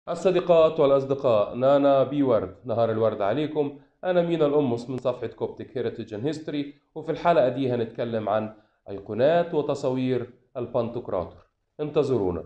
الصديقات والأصدقاء نانا بي ورد نهار الورد عليكم أنا مينا الأمس من صفحة كوبتك هيريتج اند هيستوري وفي الحلقة دي هنتكلم عن أيقونات وتصاوير البانتوكراتور انتظرونا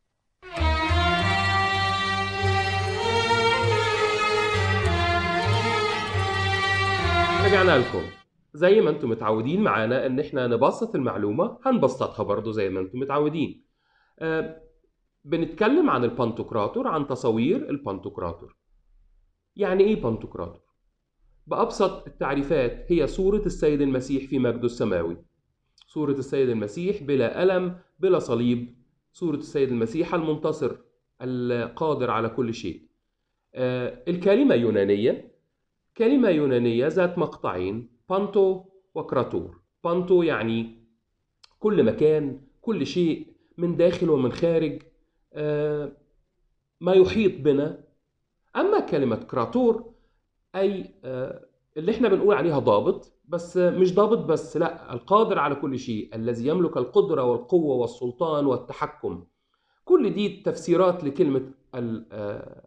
رجعنا لكم زي ما انتم متعودين معانا ان احنا نبسط المعلومة هنبسطها برضو زي ما انتم متعودين آه، بنتكلم عن البانتوكراتور عن تصاوير البانتوكراتور يعني ايه بانتوكراتور بأبسط التعريفات هي صورة السيد المسيح في مجده السماوي صورة السيد المسيح بلا ألم بلا صليب صورة السيد المسيح المنتصر القادر على كل شيء آه، الكلمة يونانية كلمة يونانية ذات مقطعين بانتو وكراتور بانتو يعني كل مكان كل شيء من داخل ومن خارج آه، ما يحيط بنا أما كلمة كراتور أي آه، اللي احنا بنقول عليها ضابط بس مش ضابط بس لا القادر على كل شيء الذي يملك القدرة والقوة والسلطان والتحكم كل دي تفسيرات لكلمة ال- آه،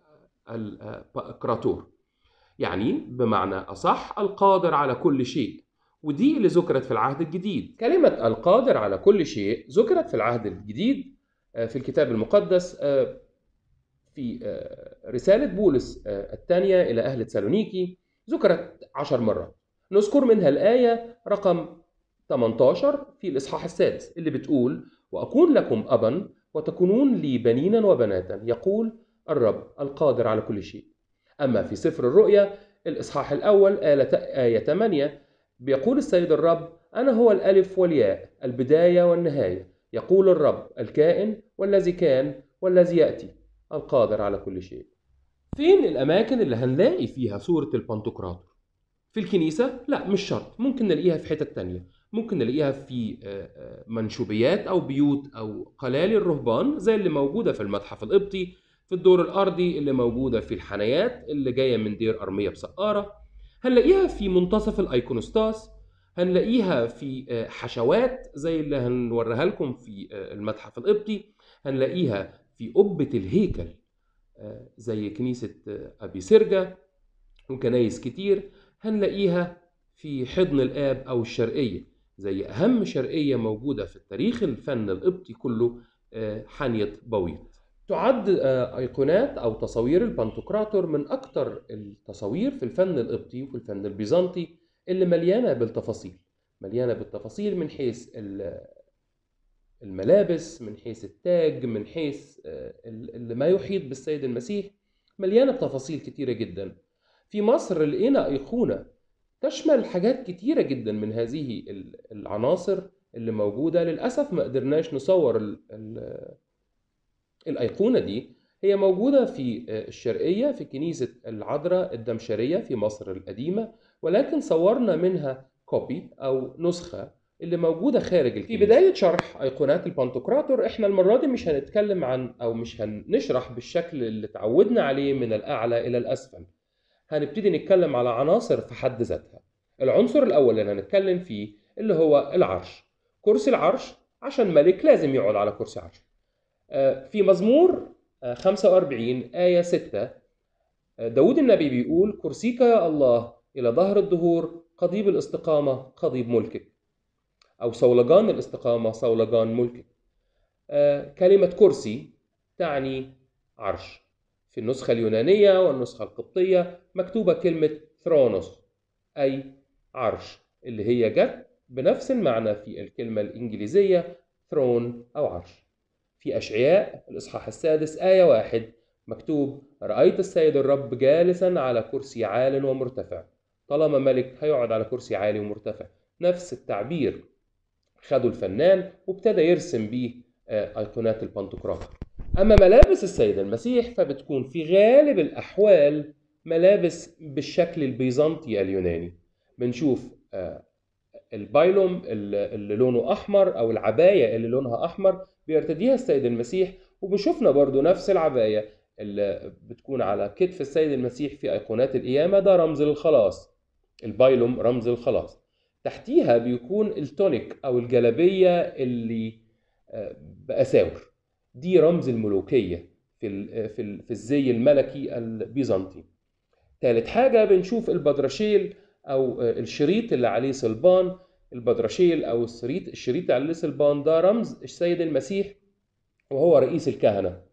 الكراتور يعني بمعنى أصح القادر على كل شيء ودي اللي ذكرت في العهد الجديد كلمة القادر على كل شيء ذكرت في العهد الجديد آه، في الكتاب المقدس آه، في آه، رسالة بولس آه، الثانية إلى أهل تسالونيكي ذكرت عشر مرات نذكر منها الآية رقم 18 في الإصحاح السادس اللي بتقول وأكون لكم أبا وتكونون لي بنينا وبناتا يقول الرب القادر على كل شيء أما في سفر الرؤيا الإصحاح الأول آلة- آية 8 بيقول السيد الرب أنا هو الألف والياء البداية والنهاية يقول الرب الكائن والذي كان والذي يأتي القادر على كل شيء فين الأماكن اللي هنلاقي فيها صورة البانتوكراتور؟ في الكنيسة؟ لا مش شرط ممكن نلاقيها في حتت تانية ممكن نلاقيها في آه، آه، منشوبيات أو بيوت أو قلالي الرهبان زي اللي موجودة في المتحف القبطي في الدور الأرضي اللي موجودة في الحنايات اللي جاية من دير أرمية بسقارة هنلاقيها في منتصف الأيكونوستاس هنلاقيها في آه، حشوات زي اللي هنوريها لكم في آه، المتحف القبطي هنلاقيها في قبة الهيكل آه، زي كنيسة آه، أبي سرجة وكنايس كتير هنلاقيها في حضن الآب أو الشرقية زي أهم شرقية موجودة في التاريخ الفن القبطي كله آه، حانية بويض تعد آه، أيقونات أو تصاوير البانتوكراتور من أكتر التصاوير في الفن القبطي وفي الفن البيزنطي اللي مليانة بالتفاصيل مليانة بالتفاصيل من حيث ال- الملابس من حيث التاج من حيث آه، ال- اللي ما يحيط بالسيد المسيح مليانة بتفاصيل كتيرة جدا في مصر لقينا أيقونة تشمل حاجات كتيرة جدا من هذه ال- العناصر اللي موجودة للأسف ما قدرناش نصور ال ال الأيقونة دي هي موجودة في الشرقية في كنيسة العذراء الدمشرية في مصر القديمة ولكن صورنا منها كوبي أو نسخة اللي موجودة خارج الكنيسة. في بداية شرح أيقونات البانتوكراتور احنا المرة دي مش هنتكلم عن أو مش هنشرح بالشكل اللي تعودنا عليه من الأعلى إلى الأسفل هنبتدي نتكلم على عناصر في حد ذاتها العنصر الأول اللي هنتكلم فيه اللي هو العرش كرسي العرش عشان ملك لازم يقعد على كرسي عرش آه، في مزمور آه، 45 آية 6 آه، داود النبي بيقول كرسيك يا الله إلى ظهر الدهور قضيب الاستقامة قضيب ملكك أو صولجان الاستقامة صولجان ملكك آه، كلمة كرسي تعني عرش في النسخة اليونانية والنسخة القبطية مكتوبة كلمة ثرونوس أي عرش اللي هي جت بنفس المعنى في الكلمة الإنجليزية ثرون أو عرش في أشعياء الإصحاح السادس آية واحد مكتوب رأيت السيد الرب جالسا على كرسي عال ومرتفع طالما ملك هيقعد على كرسي عالي ومرتفع نفس التعبير خدوا الفنان وابتدى يرسم بيه آه، أيقونات البانتوكراتور أما ملابس السيد المسيح فبتكون في غالب الأحوال ملابس بالشكل البيزنطي اليوناني بنشوف آه، البايلوم اللي اللي لونه أحمر أو العباية اللي لونها أحمر بيرتديها السيد المسيح وبنشوفنا برضو نفس العباية اللي بتكون على كتف السيد المسيح في أيقونات القيامة ده رمز للخلاص البايلوم رمز الخلاص تحتيها بيكون التونيك أو الجلبية اللي آه، بأساور دي رمز الملوكية في ال- في ال- في الزي الملكي البيزنطي ثالث حاجة بنشوف البدرشيل أو الشريط اللي عليه صلبان البدرشيل أو الشريط الشريط اللي عليه صلبان ده رمز السيد المسيح وهو رئيس الكهنة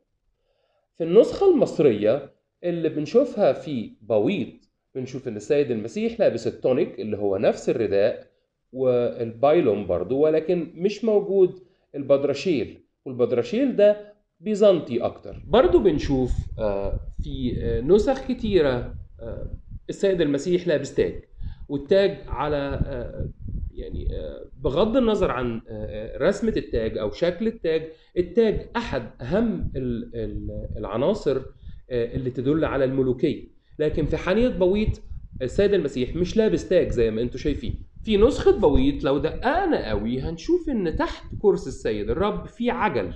في النسخة المصرية اللي بنشوفها في بويض بنشوف إن السيد المسيح لابس التونيك اللي هو نفس الرداء والبايلوم برضو ولكن مش موجود البدرشيل والبدرشيل ده بيزنطي أكتر برضو بنشوف آه، في آه، نسخ كتيرة آه، السيد المسيح لابس تاج والتاج على آه، يعني آه، بغض النظر عن آه، رسمة التاج أو شكل التاج التاج أحد أهم ال- ال- العناصر آه، اللي تدل على الملوكية لكن في حانية بويط السيد المسيح مش لابس تاج زي ما انتم شايفين في نسخة بويط لو دققنا قوي هنشوف ان تحت كرسي السيد الرب في عجل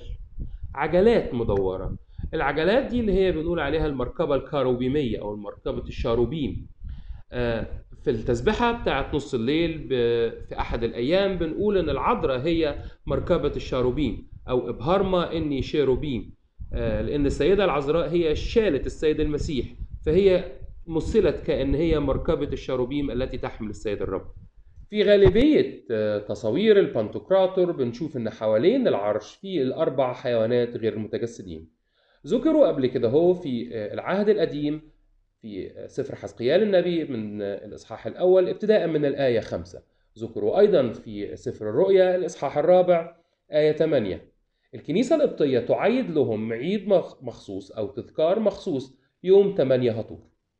عجلات مدورة العجلات دي اللي هي بنقول عليها المركبة الكاروبيمية أو مركبة الشاروبيم آه، في التسبحة بتاعت نص الليل ب- في أحد الأيام بنقول إن العذراء هي مركبة الشاروبيم أو إبهارما إني شيروبيم آه، لأن السيدة العذراء هي شالت السيد المسيح فهي مثلت كأن هي مركبة الشاروبيم التي تحمل السيد الرب في غالبية آه، تصاوير البانتوكراتور بنشوف إن حوالين العرش في الأربع حيوانات غير المتجسدين ذكروا قبل كده هو في آه، العهد القديم في آه، سفر حزقيال النبي من آه، الإصحاح الأول ابتداء من الآية خمسة ذكروا أيضا في سفر الرؤيا الإصحاح الرابع آية 8 الكنيسة القبطية تعيد لهم عيد مخ- مخصوص أو تذكار مخصوص يوم 8 هطور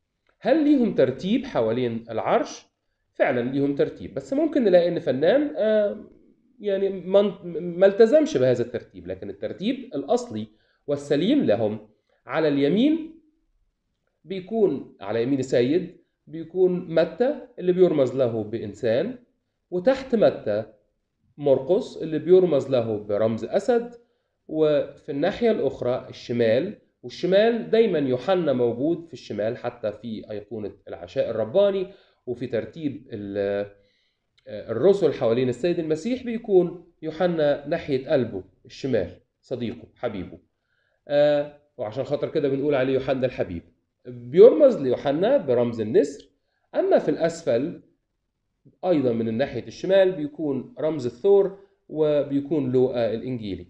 هل ليهم ترتيب حوالين العرش؟ فعلا ليهم ترتيب بس ممكن نلاقي ان فنان آه، يعني ما ما التزمش بهذا الترتيب لكن الترتيب الاصلي والسليم لهم على اليمين بيكون على يمين السيد بيكون متى اللي بيرمز له بانسان وتحت متى مرقس اللي بيرمز له برمز اسد وفي الناحيه الاخرى الشمال والشمال دايما يوحنا موجود في الشمال حتى في ايقونه العشاء الرباني وفي ترتيب ال- الرسل حوالين السيد المسيح بيكون يوحنا ناحية قلبه الشمال صديقه حبيبه آه وعشان خاطر كده بنقول عليه يوحنا الحبيب بيرمز ليوحنا برمز النسر أما في الأسفل أيضا من الناحية الشمال بيكون رمز الثور وبيكون لوقا الإنجيلي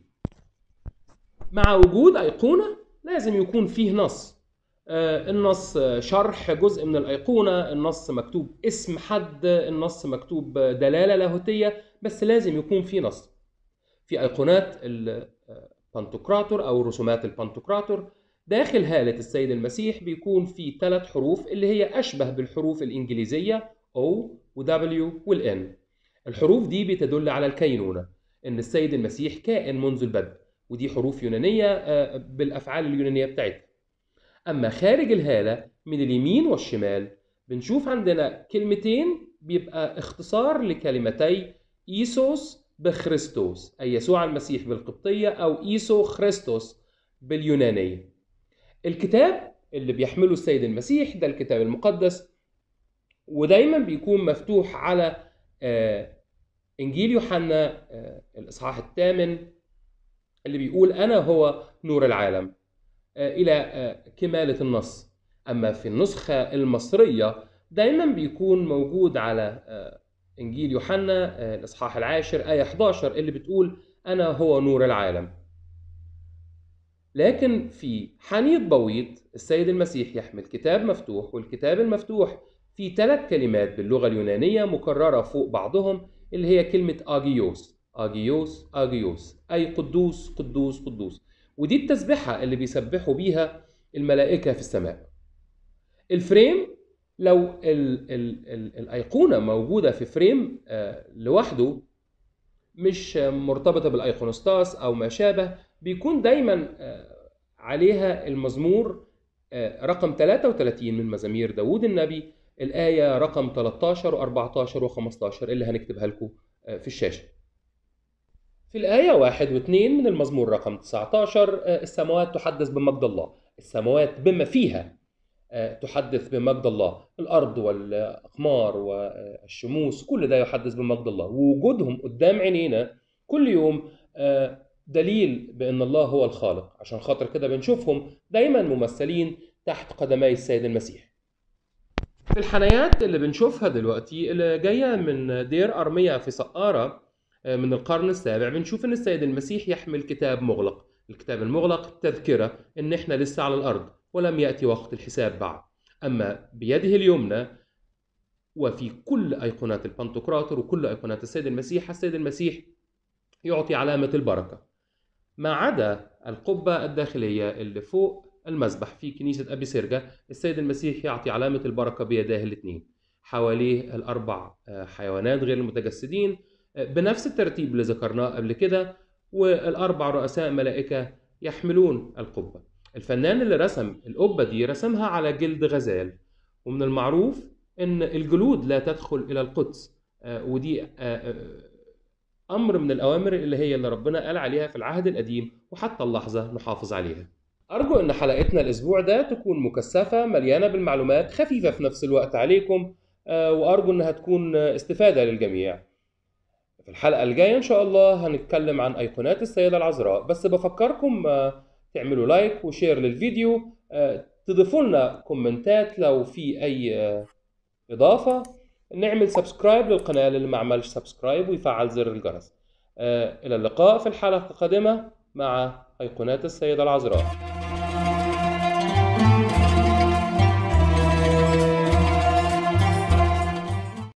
مع وجود أيقونة لازم يكون فيه نص آه، النص آه، شرح جزء من الأيقونة النص مكتوب اسم حد النص مكتوب آه، دلالة لاهوتية بس لازم يكون في نص في أيقونات البانتوكراتور أو رسومات البانتوكراتور داخل هالة السيد المسيح بيكون في ثلاث حروف اللي هي أشبه بالحروف الإنجليزية O و W وال N الحروف دي بتدل على الكينونة إن السيد المسيح كائن منذ البدء ودي حروف يونانية آه، بالأفعال اليونانية بتاعتها أما خارج الهالة من اليمين والشمال بنشوف عندنا كلمتين بيبقى اختصار لكلمتي إيسوس بخريستوس أي يسوع المسيح بالقبطية أو إيسو خريستوس باليونانية الكتاب اللي بيحمله السيد المسيح ده الكتاب المقدس ودايما بيكون مفتوح على آه، إنجيل يوحنا آه، الإصحاح الثامن اللي بيقول أنا هو نور العالم آه، إلى آه، كمالة النص أما في النسخة المصرية دايما بيكون موجود على آه، إنجيل يوحنا آه، الإصحاح العاشر آية 11 اللي بتقول أنا هو نور العالم لكن في حنيط بويض السيد المسيح يحمل كتاب مفتوح والكتاب المفتوح فيه ثلاث كلمات باللغة اليونانية مكررة فوق بعضهم اللي هي كلمة آجيوس آجيوس آجيوس أي قدوس قدوس قدوس ودي التسبحة اللي بيسبحوا بيها الملائكة في السماء الفريم لو ال ال ال الأيقونة موجودة في فريم آه، لوحده مش آه، مرتبطة بالأيقونوستاس أو ما شابه بيكون دايما آه، عليها المزمور آه، رقم 33 من مزامير داوود النبي الآية رقم 13 و14 و15 اللي هنكتبها لكم آه، في الشاشة في الآية واحد واثنين من المزمور رقم 19 آه، السماوات تحدث بمجد الله السماوات بما فيها آه، تحدث بمجد الله الأرض والأقمار والشموس كل ده يحدث بمجد الله ووجودهم قدام عينينا كل يوم آه، دليل بأن الله هو الخالق عشان خاطر كده بنشوفهم دايما ممثلين تحت قدمي السيد المسيح في الحنايات اللي بنشوفها دلوقتي اللي جاية من دير أرمية في سقارة من القرن السابع بنشوف ان السيد المسيح يحمل كتاب مغلق الكتاب المغلق تذكرة ان احنا لسه على الارض ولم يأتي وقت الحساب بعد اما بيده اليمنى وفي كل ايقونات البنتوكراتور وكل ايقونات السيد المسيح السيد المسيح يعطي علامة البركة ما عدا القبة الداخلية اللي فوق المذبح في كنيسة أبي سرجة السيد المسيح يعطي علامة البركة بيداه الاثنين حواليه الأربع حيوانات غير المتجسدين بنفس الترتيب اللي ذكرناه قبل كده والأربع رؤساء ملائكة يحملون القبة الفنان اللي رسم القبة دي رسمها على جلد غزال ومن المعروف أن الجلود لا تدخل إلى القدس ودي أمر من الأوامر اللي هي اللي ربنا قال عليها في العهد القديم وحتى اللحظة نحافظ عليها أرجو أن حلقتنا الأسبوع ده تكون مكثفة مليانة بالمعلومات خفيفة في نفس الوقت عليكم وأرجو أنها تكون استفادة للجميع في الحلقة الجاية إن شاء الله هنتكلم عن أيقونات السيدة العذراء بس بفكركم تعملوا لايك وشير للفيديو تضيفوا لنا كومنتات لو في أي إضافة نعمل سبسكرايب للقناة اللي ما عملش سبسكرايب ويفعل زر الجرس إلى اللقاء في الحلقة القادمة مع أيقونات السيدة العذراء